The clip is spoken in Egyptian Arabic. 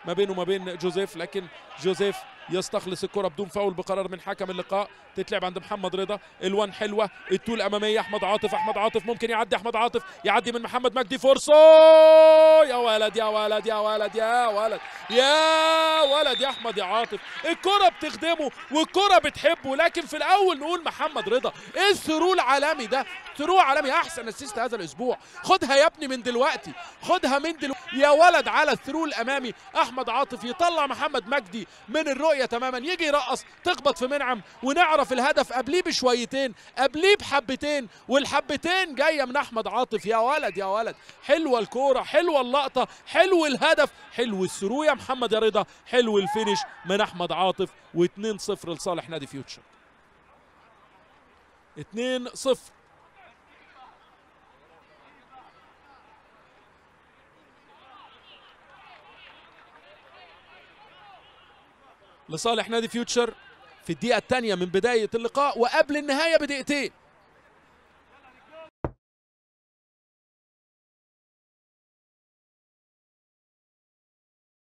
ما بينه وما بين جوزيف لكن جوزيف يستخلص الكره بدون فاول بقرار من حكم اللقاء تتلعب عند محمد رضا الوان حلوه التول اماميه احمد عاطف احمد عاطف ممكن يعدي احمد عاطف يعدي من محمد مجدي فرصه يا ولد يا ولد يا ولد يا ولد يا ولد يا احمد يا عاطف الكره بتخدمه والكره بتحبه لكن في الاول نقول محمد رضا ايه الثرو العالمي ده ثرو عالمي احسن اسيست هذا الاسبوع خدها يا ابني من دلوقتي خدها من دلوقتي يا ولد على الثرو الامامي احمد عاطف يطلع محمد مجدي من الرؤيه تماما يجي يرقص تخبط في منعم ونعرف الهدف قبليه بشويتين قبليه بحبتين والحبتين جايه من احمد عاطف يا ولد يا ولد حلوه الكوره حلوه اللقطه حلو الهدف حلو الثرو يا محمد يا رضا حلو الفينش من احمد عاطف و2-0 لصالح نادي فيوتشر 2-0 لصالح نادي فيوتشر في الدقيقة الثانية من بداية اللقاء وقبل النهاية بدقيقتين